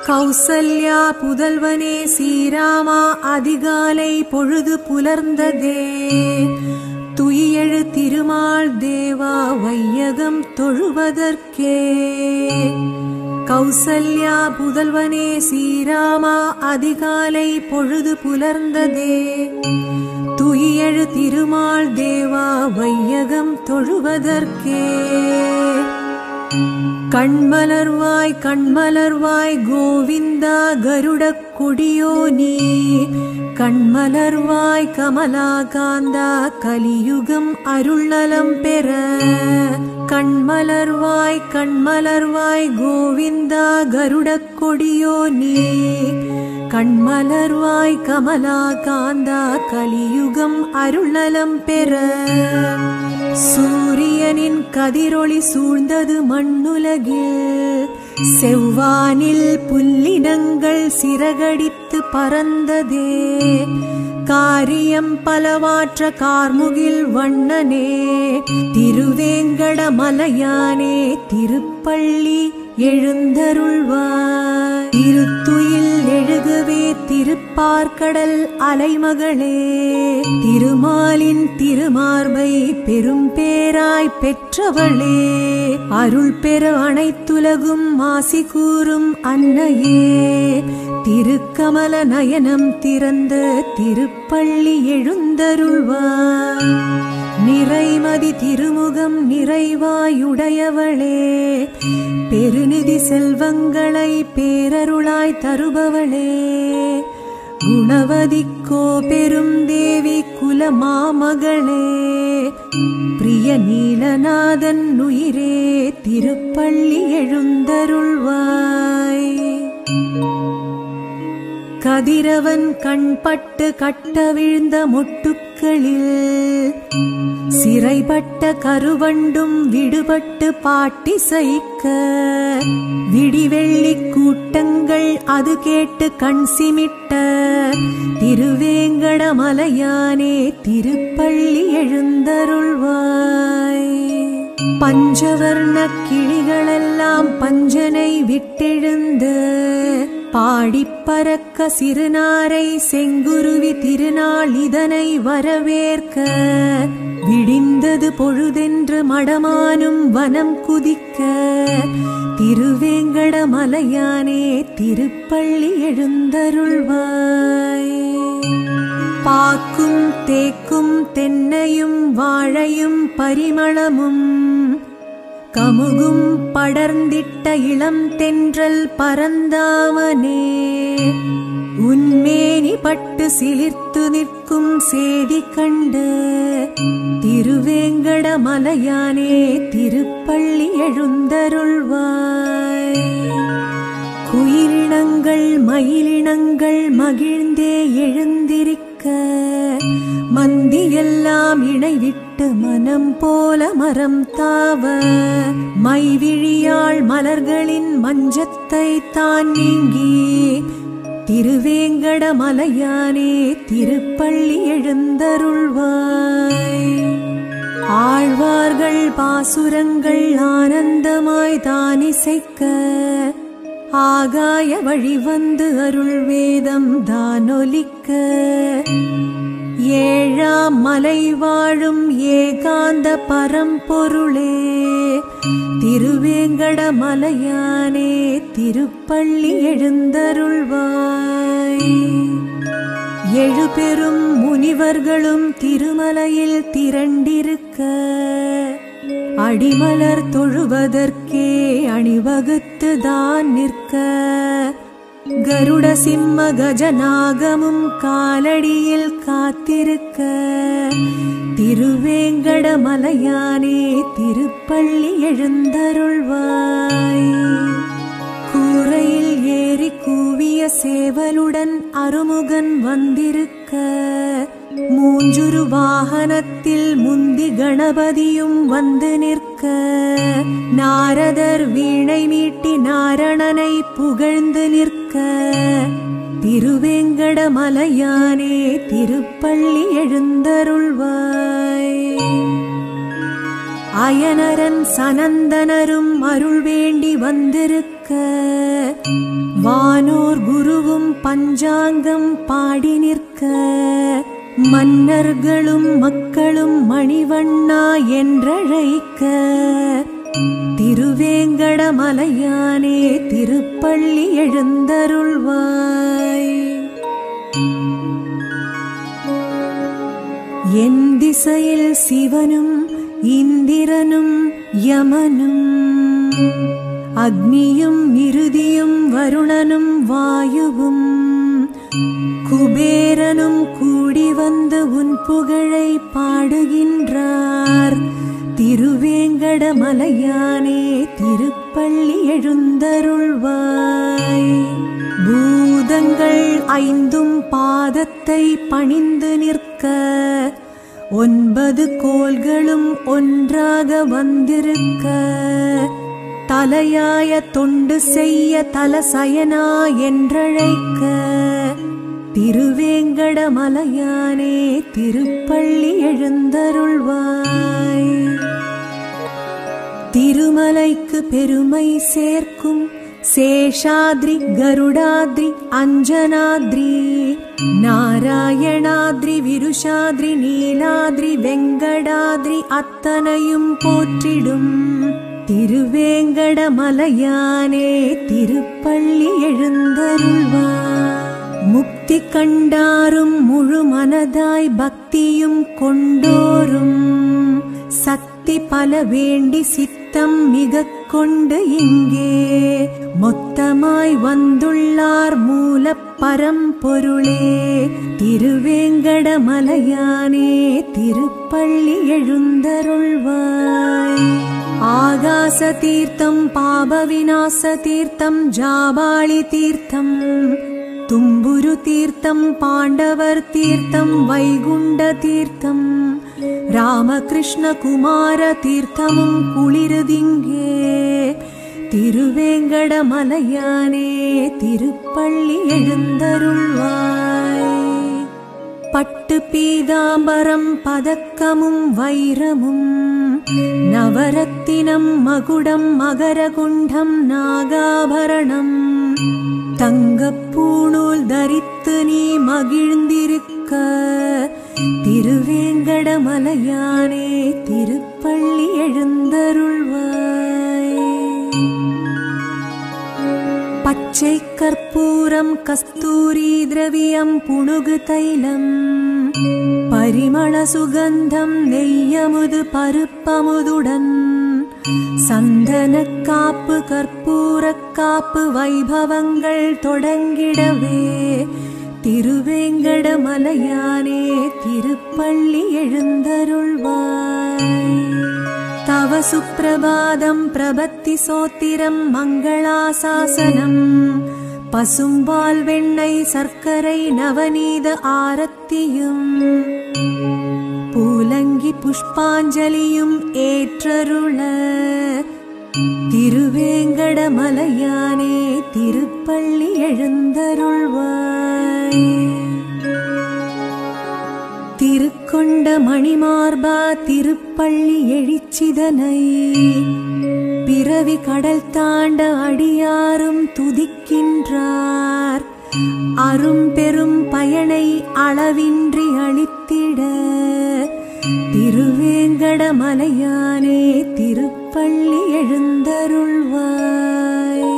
கௌசல்யா புதல்வனே ஸ்ரீராமா அதிகாலை பொழுது புலர்ந்ததே துயியெழு திருமால் தேவா வையகம் தொழுவதற்கே கௌசல்யா புதல்வனே ஸ்ரீராமா அதிகாலை பொழுது புலர்ந்ததே துயியெழு திருமால் தேவா வையகம் தொழுவதற்கே கண்மலர்வாய் கண்மலர்வாய் கோவிந்தா கருடக் கொடியோ நீ கண்மலர்வாய் கமலாகாந்தா கலியுகம் அருள்நலம் பெற கண்மலர்வாய் கண்மலர்வாய் கோவிந்தா கருடக் கொடியோ நீ கண்மலர்வாய் கமலாகாந்தா கலியுகம் அருள்நலம் பெற சூரியனின் கதிரொளி சூழ்ந்தது மண்ணுலகில் செவ்வானில் புல்லினங்கள் சிறகடித்து பறந்ததே காரியம் பலவாற்ற கார்முகில் வண்ணனே திருவேங்கட மலையானே திருப்பள்ளி எழுந்தருள்வாய் திருத்துயில் எழுகவே திருப்பார்க்கடல் அலைமகளே திருமாலின் திருமார்பை பெரும் பேராய் பெற்றவளே அருள் பெற அனைத்துலகும் மாசி கூறும் அன்னையே திருக்கமல நயனம் திறந்த திருப்பள்ளி எழுந்தருள்வாய் நிறைமதி திருமுகம் நிறைவாயுடையவளே பெருநிதி செல்வங்களை பேரருளாய் தருபவளே குணவதிக்கோ பெரும் தேவி குலமாமகளே பிரிய நீலநாதன் உயிரே திருப்பள்ளி எழுந்தருள்வாய் கதிரவன் கண்பட்டு கட்ட விழுந்த மொட்டுக்களில் சிறைப்பட்ட கருவண்டும் விடுபட்டு பாட்டி சைக்க விடிவெள்ளி கூட்டங்கள் அது கேட்டு கண் சிமிட்ட திருவேங்கட மலையானே திருப்பள்ளி எழுந்தருள்வாய் பஞ்சவர்ண கிளிகளெல்லாம் பஞ்சனை விட்டெழுந்து பாடிப் பறக்க சிறுநாரை செங்குருவி திருநாள் இதனை வரவேற்க விடிந்தது பொழுதென்று மடமானும் வனம் குதிக்க திருவேங்கட மலையானே திருப்பள்ளி எழுந்தருள்வாய் பாக்கும் தேக்கும் தென்னையும் வாழையும் பரிமளமும் கமுகும் படர்ந்திட்ட இளம் தென்றல் பரந்தாமனே உன்மேனி பட்டு சிலிர்த்து நிற்கும் சேதி கண்டு திருவேங்கட மலையானே திருப்பள்ளி எழுந்தருள்வாய் குயிலினங்கள் மயிலினங்கள் மகிழ்ந்தே எழுந்திருக்க மந்தியெல்லாம் இணைவிட்டு மனம் போல மரம் தாவ மைவிழியாள் மலர்களின் மஞ்சத்தை தான் நீங்கி திருவேங்கட மலையானே திருப்பள்ளி எழுந்தருள்வாய் ஆழ்வார்கள் பாசுரங்கள் ஆனந்தமாய் தானிசைக்க ஆகாய வழி வந்து அருள் வேதம் தானொலிக்க ஏழாம் மலை வாழும் ஏகாந்த பரம்பொருளே திருவேங்கட மலையானே திருப்பள்ளி எழுந்தருள்வாய் எழுபெரும் முனிவர்களும் திருமலையில் திரண்டிருக்க அடிமலர் தொழுவதற்கே அணிவகுத்து தான் நிற்க கருட சிம்ம கஜநாகமும் காலடியில் காத்திருக்க திருவேங்கட மலையானே திருப்பள்ளி எழுந்தருள்வாய் கூரையில் ஏறி கூவிய சேவலுடன் அருமுகன் வந்திருக்க மூஞ்சுரு வாகனத்தில் முந்தி கணபதியும் வந்து நிற்க நாரதர் வீணை மீட்டி நாரணனை புகழ்ந்து நிற்க திருவேங்கட மலையானே திருப்பள்ளி எழுந்தருள்வாய் அயனரன் சனந்தனரும் அருள் வேண்டி வந்திருக்க நிற்க வானோர் குருவும் பஞ்சாங்கம் பாடி நிற்க மன்னர்களும் மக்களும் மணிவண்ணா என்றழைக்க திருவேங்கடமலையானே திருப்பள்ளி எழுந்தருள்வாய் என் திசையில் சிவனும் இந்திரனும் யமனும் அக்னியும் இறுதியும் வருணனும் வாயுவும் குபேரனும் கூடி வந்து உன் புகழை பாடுகின்றார் திருவேங்கடமலையானே திருப்பள்ளி எழுந்தருள்வாய் பூதங்கள் ஐந்தும் பாதத்தை பணிந்து நிற்க ஒன்பது கோள்களும் ஒன்றாக வந்திருக்க தலையாய தொண்டு செய்ய தலசயனா என்றழைக்க திருவேங்கடமலையானே திருப்பள்ளி எழுந்தருள்வாய் திருமலைக்கு பெருமை சேர்க்கும் சேஷாத்ரி கருடாத்ரி அஞ்சனாத்ரி நாராயணாத்ரி விருஷாத்ரி நீலாத்ரி வெங்கடாத்ரி அத்தனையும் போற்றிடும் திருவேங்கடமலையானே திருப்பள்ளி எழுந்தருள்வார் முக்தி கண்டாரும் முழு மனதாய் பக்தியும் கொண்டோரும் சக்தி பல வேண்டி சித்தம் மிக கொண்டு இங்கே மொத்தமாய் வந்துள்ளார் மூல பரம்பொருளே திருவேங்கடமலையானே திருப்பள்ளி எழுந்தருள்வாய் ஆகாச தீர்த்தம் பாப விநாச தீர்த்தம் ஜாபாளி தீர்த்தம் தும்புரு தீர்த்தம் பாண்டவர் தீர்த்தம் வைகுண்ட தீர்த்தம் ராமகிருஷ்ண குமார தீர்த்தமும் குளிருதிங்கே திருவேங்கடமலையானே திருப்பள்ளி எழுந்தருள்வாய் பட்டு பீதாம்பரம் பதக்கமும் வைரமும் நவரத்தினம் மகுடம் மகரகுண்டம் நாகாபரணம் தங்கப்பூணூல் தரித்து நீ மகிழ்ந்திருக்க திருவேங்கடமலையானே திருப்பள்ளி எழுந்தருள்வாய் பச்சை கற்பூரம் கஸ்தூரி திரவியம் புணுகு தைலம் பரிமள சுகந்தம் நெய்யமுது பருப்பமுதுடன் சந்தன காப்பு கற்பூர காப்பு வைபவங்கள் தொடங்கிடவே திருவேங்கடமலையானே திருப்பள்ளி எழுந்தருள்வாய் தவ சுப்பிரபாதம் பிரபத்தி சோத்திரம் மங்களாசாசனம் பசும்பால் வெண்ணெய் சர்க்கரை நவநீத ஆரத்தியும் பூலங்கி புஷ்பாஞ்சலியும் ஏற்றருள திருவேங்கடமலையானே திருப்பள்ளி எழுந்தருள்வாய் திருக்கொண்ட மணிமார்பா திருப்பள்ளி எழுச்சிதனை பிறவி கடல் தாண்ட அடியாரும் துதிக்கின்றார் அரும் பெரும் பயனை அளவின்றி அளித்திட திருவேங்கடமலையானே திருப்பள்ளி எழுந்தருள்வாய்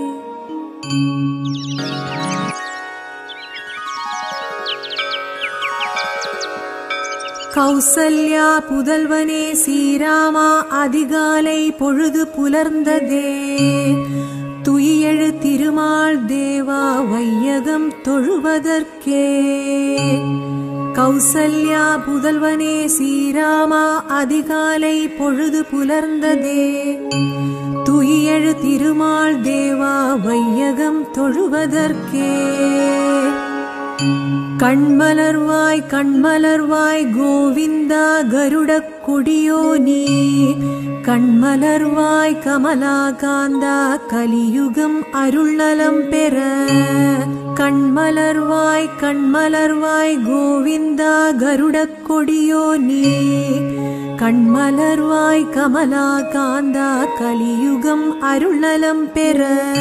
கௌசல்யா புதல்வனே ஸ்ரீராமா அதிகாலை பொழுது புலர்ந்ததே துயியெழு திருமால் தேவா வையகம் தொழுவதற்கே கௌசல்யா புதல்வனே ஸ்ரீராமா அதிகாலை பொழுது புலர்ந்ததே துயியெழு திருமால் தேவா வையகம் தொழுவதற்கே கண்மலர்வாய் கண்மலர்வாய் கோவிந்தா கருடக் கொடியோ நீ கண்மலர்வாய் கமலாகாந்தா கலியுகம் அருள்நலம் பெற கண்மலர்வாய் கண்மலர்வாய் கோவிந்தா கருடக் கொடியோ நீ கண்மலர்வாய் கமலா காந்தா கலியுகம் அருள்நலம் பெற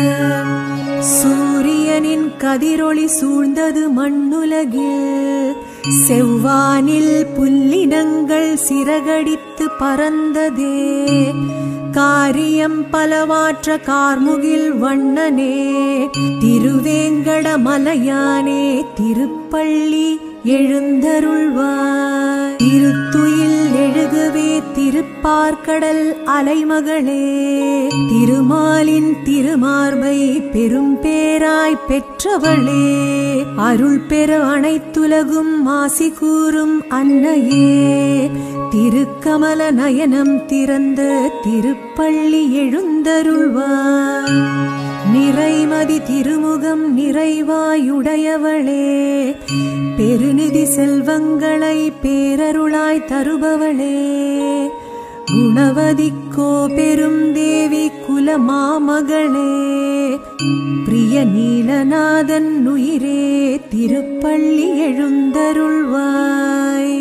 சூரியனின் கதிரொளி சூழ்ந்தது மண்ணுலகில் செவ்வானில் புல்லினங்கள் சிறகடித்து பறந்ததே காரியம் பலவாற்ற கார்முகில் வண்ணனே திருவேங்கட மலையானே திருப்பள்ளி எழுந்தருள்வாய் திருத்துயில் எழுகவே திருப்பார்க்கடல் அலைமகளே திருமாலின் திருமார்பை பெரும் பேராய் பெற்றவளே அருள் பெற அனைத்துலகும் மாசி கூறும் அன்னையே திருக்கமல நயனம் திறந்த திருப்பள்ளி எழுந்தருள்வாய் நிறைமதி திருமுகம் நிறைவாயுடையவளே பெருநிதி செல்வங்களை பேரருளாய் தருபவளே குணவதிக்கோ பெரும் தேவி குலமாமகளே பிரிய நீலநாதன் உயிரே திருப்பள்ளி எழுந்தருள்வாய்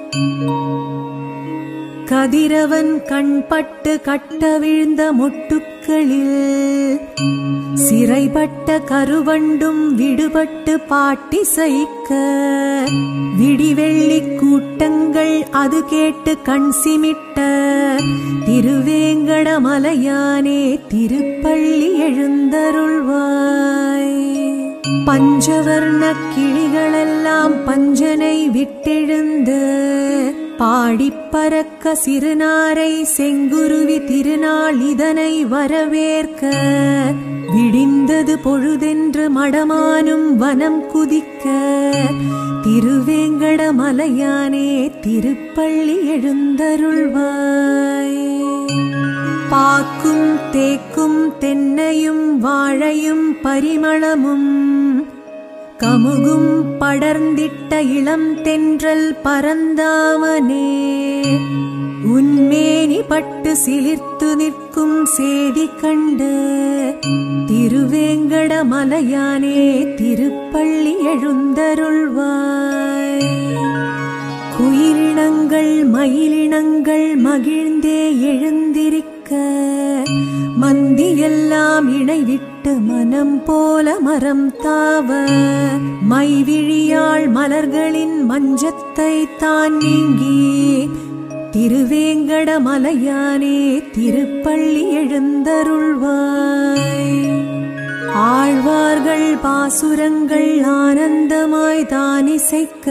கதிரவன் கண்பட்டு கட்ட விழுந்த மொட்டுக்களில் சிறைப்பட்ட கருவண்டும் விடுபட்டு பாட்டி சைக்க விடிவெள்ளி கூட்டங்கள் அது கேட்டு கண் சிமிட்ட திருவேங்கட மலையானே திருப்பள்ளி எழுந்தருள்வாய் பஞ்சவர்ண கிளிகளெல்லாம் பஞ்சனை விட்டெழுந்து பாடிப் பறக்க சிறுநாரை செங்குருவி திருநாள் இதனை வரவேற்க விடிந்தது பொழுதென்று மடமானும் வனம் குதிக்க திருவேங்கட மலையானே திருப்பள்ளி எழுந்தருள்வாய் பாக்கும் தேக்கும் தென்னையும் வாழையும் பரிமளமும் கமுகும் படர்ந்திட்ட இளம் தென்றல் பரந்தாமனே உன்மேனி பட்டு சிலிர்த்து நிற்கும் சேதி கண்டு திருவேங்கட மலையானே திருப்பள்ளி எழுந்தருள்வாய் குயிலினங்கள் மயிலினங்கள் மகிழ்ந்தே எழுந்திருக்க மந்தியெல்லாம் இணைவிட்டு மனம் போல மரம் தாவ மைவிழியாள் மலர்களின் மஞ்சத்தை தான் நீங்கி திருவேங்கட மலையானே திருப்பள்ளி எழுந்தருள்வாய் ஆழ்வார்கள் பாசுரங்கள் ஆனந்தமாய் தானிசைக்க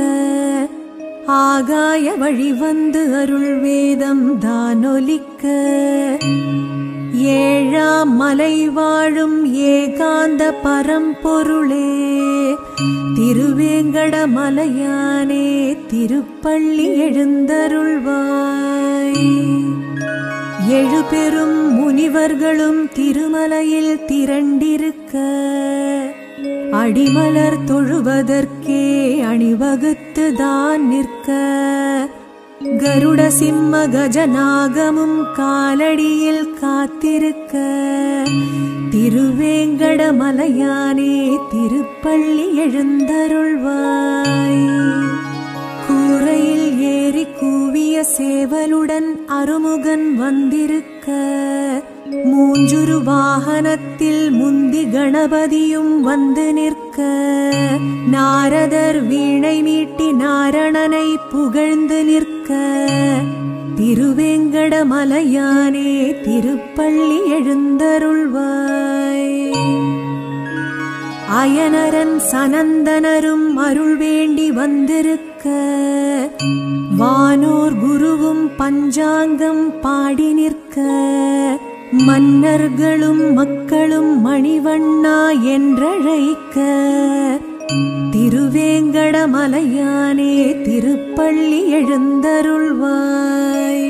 ஆகாய வழி வந்து அருள் வேதம் தானொலிக்க ஏழாம் மலை வாழும் ஏகாந்த பரம்பொருளே திருவேங்கட மலையானே திருப்பள்ளி எழுந்தருள்வாய் எழுபெரும் முனிவர்களும் திருமலையில் திரண்டிருக்க அடிமலர் தொழுவதற்கே அணிவகுத்து தான் நிற்க கருட சிம்ம கஜநாகமும் காலடியில் காத்திருக்க திருவேங்கட மலையானே திருப்பள்ளி எழுந்தருள்வாய் கூரையில் ஏறி கூவிய சேவலுடன் அருமுகன் வந்திருக்க மூஞ்சுரு வாகனத்தில் முந்தி கணபதியும் வந்து நிற்க நாரதர் வீணை மீட்டி நாரணனை புகழ்ந்து நிற்க திருவேங்கட மலையானே திருப்பள்ளி எழுந்தருள்வாய் அயனரன் சனந்தனரும் அருள் வேண்டி வந்திருக்க வானோர் குருவும் பஞ்சாங்கம் பாடி நிற்க மன்னர்களும் மக்களும் மணிவண்ணா என்றழைக்க திருவேங்கட மலையானே திருப்பள்ளி எழுந்தருள்வாய்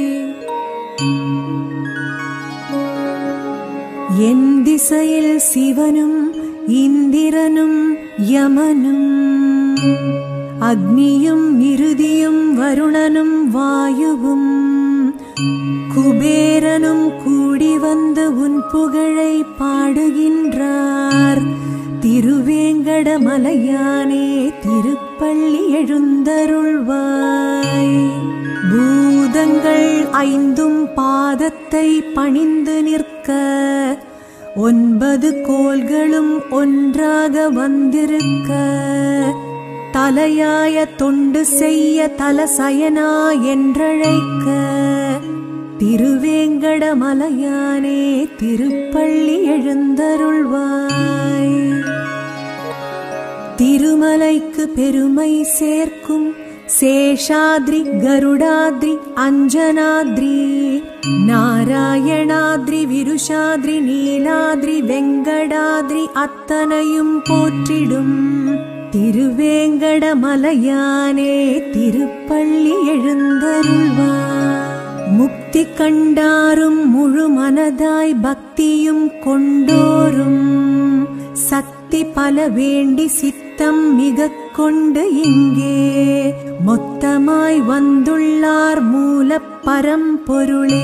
என் திசையில் சிவனும் இந்திரனும் யமனும் அக்னியும் இறுதியும் வருணனும் வாயுவும் குபேரனும் கூடி வந்து உன் புகழை பாடுகின்றார் திருவேங்கட மலையானே திருப்பள்ளி எழுந்தருள்வாய் பூத பூதங்கள் ஐந்தும் பாதத்தை பணிந்து நிற்க ஒன்பது கோள்களும் ஒன்றாக வந்திருக்க தலையாய தொண்டு செய்ய தலசயனா என்றழைக்க திருவேங்கடமலையானே திருப்பள்ளி எழுந்தருள்வாய் திருமலைக்கு பெருமை சேர்க்கும் சேஷாத்ரி கருடாத்ரி அஞ்சனாத்ரி நாராயணாத்ரி விருஷாத்ரி நீலாத்ரி வெங்கடாத்ரி அத்தனையும் போற்றிடும் திருவேங்கடமலையானே திருப்பள்ளி எழுந்தருள்வார் முக்தி கண்டாரும் முழு மனதாய் பக்தியும் கொண்டோரும் சக்தி பல வேண்டி சித்தம் மிக கொண்டு இங்கே மொத்தமாய் வந்துள்ளார் மூல பரம்பொருளே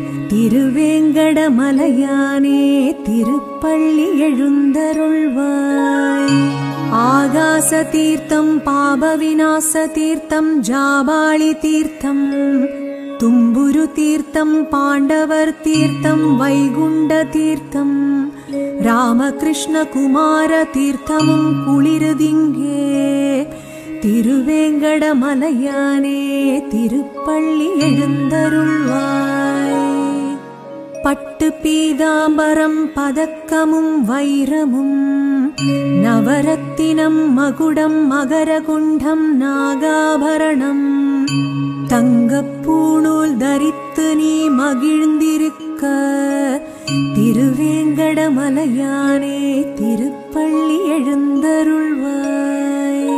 திருவேங்கடமலையானே திருப்பள்ளி எழுந்தருள்வாய் ஆகாச தீர்த்தம் பாப விநாச தீர்த்தம் ஜாபாளி தீர்த்தம் தும்புரு தீர்த்தம் பாண்டவர் தீர்த்தம் வைகுண்ட தீர்த்தம் ராமகிருஷ்ண குமார தீர்த்தமும் குளிருதிங்கே திருவேங்கடமலையானே திருப்பள்ளி எழுந்தருள்வாய் பட்டு பீதாம்பரம் பதக்கமும் வைரமும் நவரத்தினம் மகுடம் மகரகுண்டம் நாகாபரணம் தங்கப்பூணூல் தரித்து நீ மகிழ்ந்திருக்க திருவேங்கடமலையானே திருப்பள்ளி எழுந்தருள்வாய்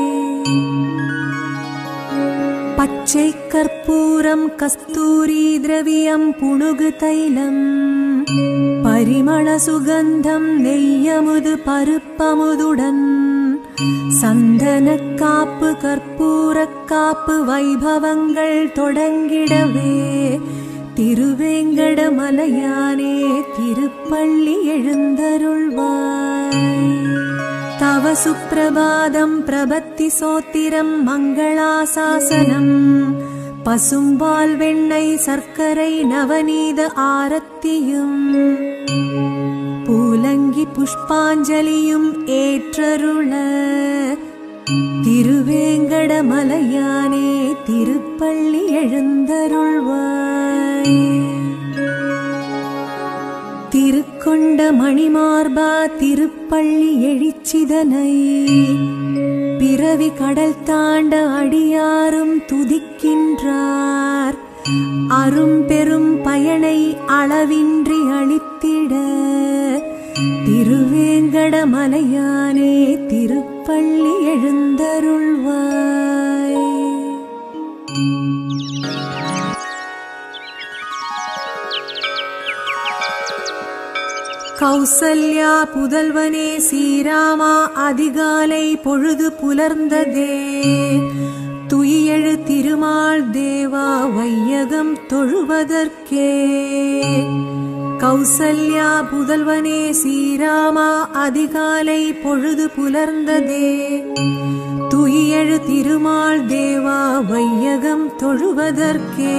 பச்சை கற்பூரம் கஸ்தூரி திரவியம் புணுகு தைலம் பரிமள சுகந்தம் நெய்யமுது பருப்பமுதுடன் சந்தன காப்பு கற்பூர காப்பு வைபவங்கள் தொடங்கிடவே திருவேங்கடமலையானே திருப்பள்ளி எழுந்தருள்வாய் தவ சுப்பிரபாதம் பிரபத்தி சோத்திரம் மங்களாசாசனம் பசும்பால் வெண்ணெய் சர்க்கரை நவநீத ஆரத்தியும் பூலங்கி புஷ்பாஞ்சலியும் ஏற்றருள திருவேங்கடமலையானே திருப்பள்ளி எழுந்தருள்வாய் திருக்கொண்ட மணிமார்பா திருப்பள்ளி எழிச்சிதனை பிறவி கடல் தாண்ட அடியாரும் துதிக்கின்றார் அரும் பெரும் பயனை அளவின்றி அளித்திட திருவேங்கடமலையானே திருப்பள்ளி எழுந்தருள்வாய் கௌசல்யா புதல்வனே ஸ்ரீராமா அதிகாலை பொழுது புலர்ந்ததே துயியெழு திருமால் தேவா வையகம் தொழுவதற்கே கௌசல்யா புதல்வனே ஸ்ரீராமா அதிகாலை பொழுது புலர்ந்ததே துயியெழு திருமால் தேவா வையகம் தொழுவதற்கே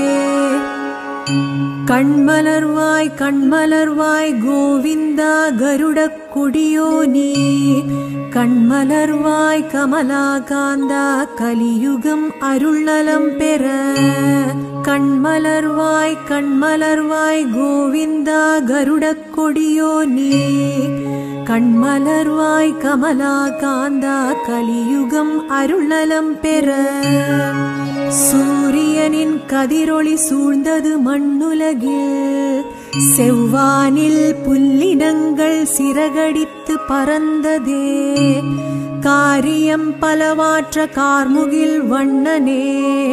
கண்மலர்வாய் கண்மலர்வாய் கோவிந்தா கருடக் கொடியோ நீ கண்மலர்வாய் கமலாகாந்தா கலியுகம் அருள்நலம் பெற கண்மலர்வாய் கண்மலர்வாய் கோவிந்தா கருடக் கொடியோ நீ கண்மலர்வாய் கமலாகாந்தா கலியுகம் அருள்நலம் பெற சூரியனின் கதிரொளி சூழ்ந்தது மண்ணுலகில் செவ்வானில் புல்லினங்கள் சிறகடித்து பறந்ததே காரியம் பலவாற்ற கார்முகில் வண்ணனே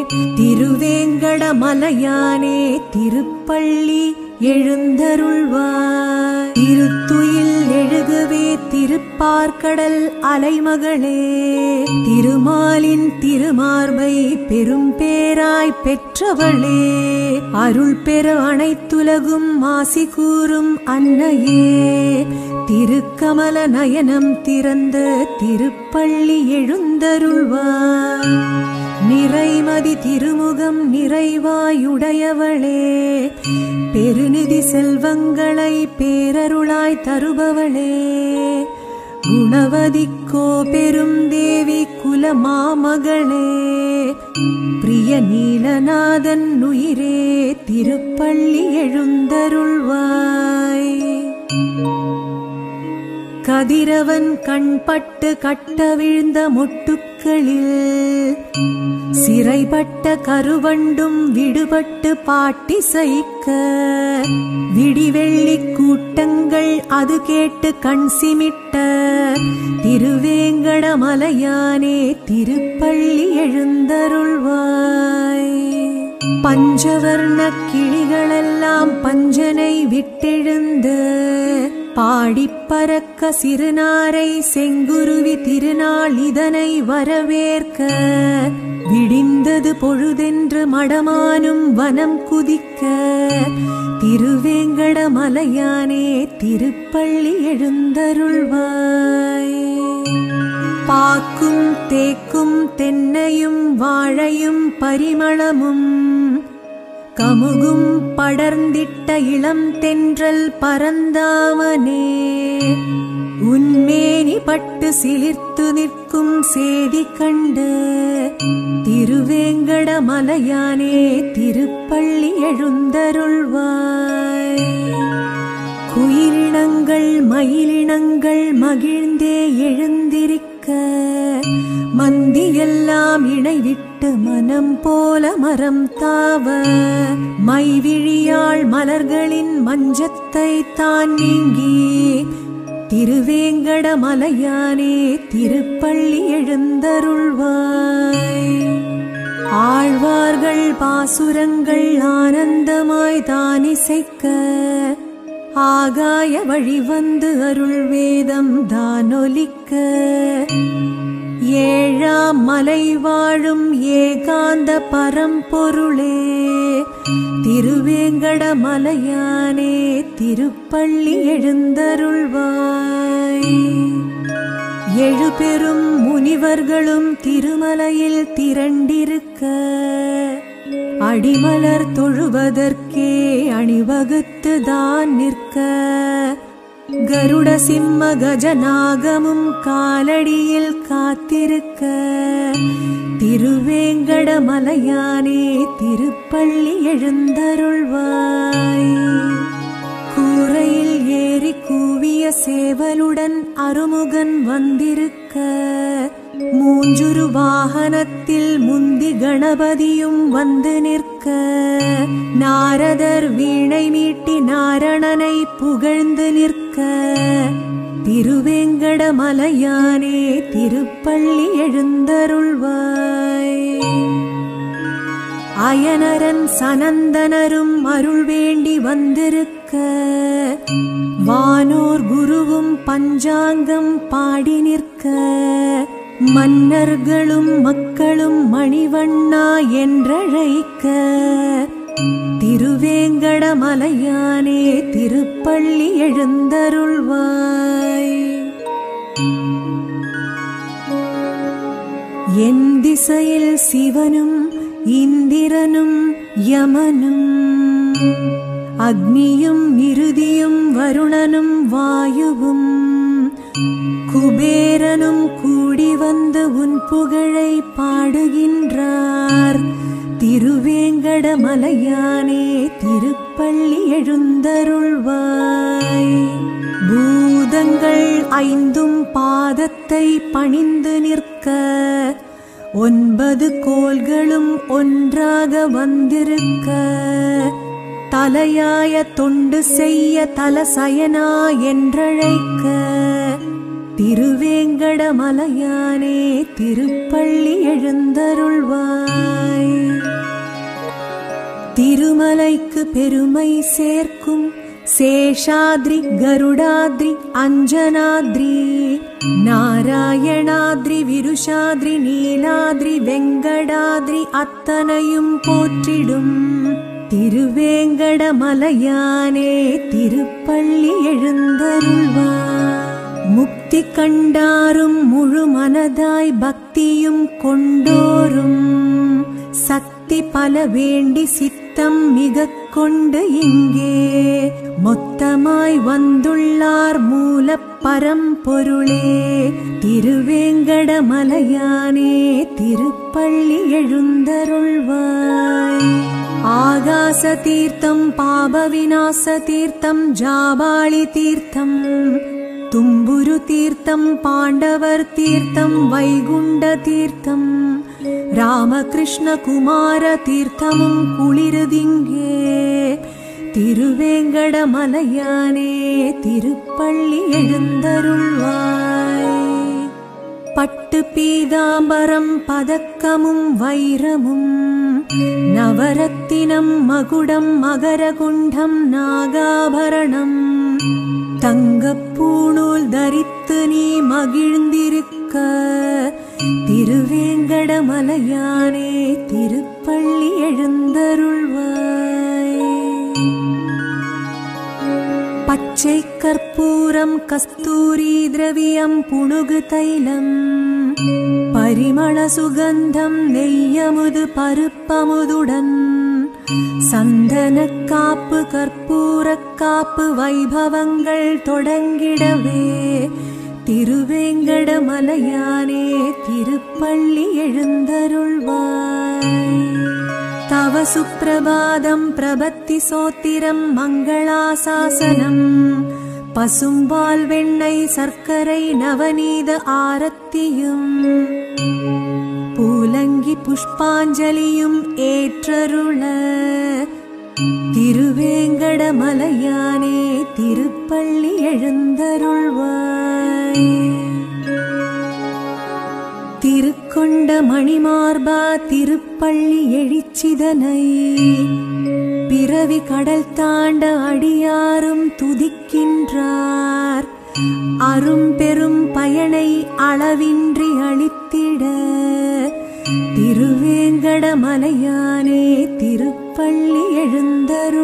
திருவேங்கடமலையானே திருப்பள்ளி எழுந்தருள்வாய் திருத்துயில் எழுகவே திருப்பார்க்கடல் அலைமகளே திருமாலின் திருமார்பை பெரும் பேராய் பெற்றவளே அருள் பெற அனைத்துலகும் மாசி கூறும் அன்னையே திருக்கமல நயனம் திறந்த திருப்பள்ளி எழுந்தருள்வாய் நிறைமதி திருமுகம் நிறைவாயுடையவளே பெருநிதி செல்வங்களை பேரருளாய் தருபவளே குணவதிக்கோ பெரும் தேவி குலமாமகளே பிரிய நீலநாதன் உயிரே திருப்பள்ளி எழுந்தருள்வாய் கதிரவன் கண்பட்டு கட்டவிழ்ந்த மொட்டுக்களில் சிறைப்பட்ட கருவண்டும் விடுபட்டு பாட்டி சைக்க விடிவெள்ளி கூட்டங்கள் அது கேட்டு கண் சிமிட்ட திருவேங்கடமலையானே திருப்பள்ளி எழுந்தருள்வாய் பஞ்சவர்ண கிளிகளெல்லாம் பஞ்சனை விட்டெழுந்து பாடிப் பறக்க சிறுநாரை செங்குருவி திருநாள் இதனை வரவேற்க விடிந்தது பொழுதென்று மடமானும் வனம் குதிக்க திருவேங்கடமலையானே திருப்பள்ளி எழுந்தருள்வாய் பாக்கும் தேக்கும் தென்னையும் வாழையும் பரிமளமும் கமுகும் படர்ந்திட்ட இளம் தென்றல் பரந்தாமனே உன்மேனி பட்டு சிலிர்த்து நிற்கும் சேதி கண்டு திருவேங்கடமலையானே திருப்பள்ளி எழுந்தருள்வாய் குயிலினங்கள் மயிலினங்கள் மகிழ்ந்தே எழுந்திருக்க மந்தியெல்லாம் இணைவிட்டு மனம் போல மரம் தாவ மைவிழியாள் மலர்களின் மஞ்சத்தை தான் நீங்கி திருவேங்கடமலையானே திருப்பள்ளி எழுந்தருள்வாய் ஆழ்வார்கள் பாசுரங்கள் ஆனந்தமாய் தானிசைக்க ஆகாய வழி வந்து அருள் வேதம் தானொலிக்க ஏழாம் மலை வாழும் ஏகாந்த பரம்பொருளே திருவேங்கடமலையானே திருப்பள்ளி எழுந்தருள்வாய் எழுபெரும் முனிவர்களும் திருமலையில் திரண்டிருக்க அடிமலர் தொழுவதற்கே அணிவகுத்து தான் நிற்க கருட சிம்ம கஜநாகமும் காலடியில் காத்திருக்க திருவேங்கடமலையானே திருப்பள்ளி எழுந்தருள்வாய் கூரையில் ஏறி கூவிய சேவலுடன் அருமுகன் வந்திருக்க மூஞ்சுரு வாகனத்தில் முந்தி கணபதியும் வந்து நிற்க நாரதர் வீணை மீட்டி நாரணனை புகழ்ந்து நிற்க திருவேங்கடமலையானே திருப்பள்ளி எழுந்தருள்வாய் அயனரன் சனந்தனரும் அருள் வேண்டி வந்திருக்க வானோர் குருவும் பஞ்சாங்கம் பாடி நிற்க மன்னர்களும் மக்களும் மணிவண்ணா என்றழைக்க திருவேங்கடமலையானே திருப்பள்ளி எழுந்தருள்வாய் என் திசையில் சிவனும் இந்திரனும் யமனும் அக்னியும் இறுதியும் வருணனும் வாயுவும் குபேரனும் கூடி வந்து உன் புகழை பாடுகின்றார் திருவேங்கடமலையானே திருப்பள்ளி எழுந்தருள்வாய் பூதங்கள் ஐந்தும் பாதத்தை பணிந்து நிற்க ஒன்பது கோள்களும் ஒன்றாக வந்திருக்க தலையாய தொண்டு செய்ய தலசயனா என்றழைக்க திருவேங்கடமலையானே திருப்பள்ளி எழுந்தருள்வாய் திருமலைக்கு பெருமை சேர்க்கும் சேஷாத்ரி கருடாத்ரி அஞ்சனாத்ரி நாராயணாத்ரி விருஷாத்ரி நீலாத்ரி வெங்கடாத்ரி அத்தனையும் போற்றிடும் திருவேங்கடமலையானே திருப்பள்ளி எழுந்தருள்வார் முக்தி கண்டாரும் முழு மனதாய் பக்தியும் கொண்டோரும் சக்தி பல வேண்டி சித்தம் மிகக் கொண்டு இங்கே மொத்தமாய் வந்துள்ளார் மூலப் பரம்பொருளே திருவேங்கடமலையானே திருப்பள்ளி எழுந்தருள்வாய் ஆகாச தீர்த்தம் பாப விநாச தீர்த்தம் ஜாபாளி தீர்த்தம் தும்புரு தீர்த்தம் பாண்டவர் தீர்த்தம் வைகுண்ட தீர்த்தம் ராமகிருஷ்ண குமார தீர்த்தமும் குளிருதிங்கே திருவேங்கடமலையானே திருப்பள்ளி எழுந்தருள்வாய் பட்டு பீதாம்பரம் பதக்கமும் வைரமும் நவரத்தினம் மகுடம் மகரகுண்டம் நாகாபரணம் தங்கப்பூணூல் தரித்து நீ மகிழ்ந்திருக்க திருவேங்கடமலையானே திருப்பள்ளி எழுந்தருள்வாய் பச்சை கற்பூரம் கஸ்தூரி திரவியம் புணுகு தைலம் பரிமள சுகந்தம் நெய்யமுது பருப்பமுதுடன் சந்தன காப்பு கற்பூரக் காப்பு வைபவங்கள் தொடங்கிடவே திருவேங்கடமலையானே திருப்பள்ளி எழுந்தருள்வாய் தவ சுப்பிரபாதம் பிரபத்தி சோத்திரம் மங்களாசாசனம் பசும்பால் வெண்ணெய் சர்க்கரை நவநீத ஆரத்தியும் பூலங்கி புஷ்பாஞ்சலியும் ஏற்றருள திருவேங்கடமலையானே திருப்பள்ளி எழுந்தருள்வாய் திருக்கொண்ட மணிமார்பா திருப்பள்ளி எழிச்சிதனை பிறவி கடல் தாண்ட அடியாரும் துதிக்கின்றார் அரும் பெரும் பயனை அளவின்றி அளித்திட திருவேங்கடமலையானே திருப்பள்ளி எழுந்தருள்வாய்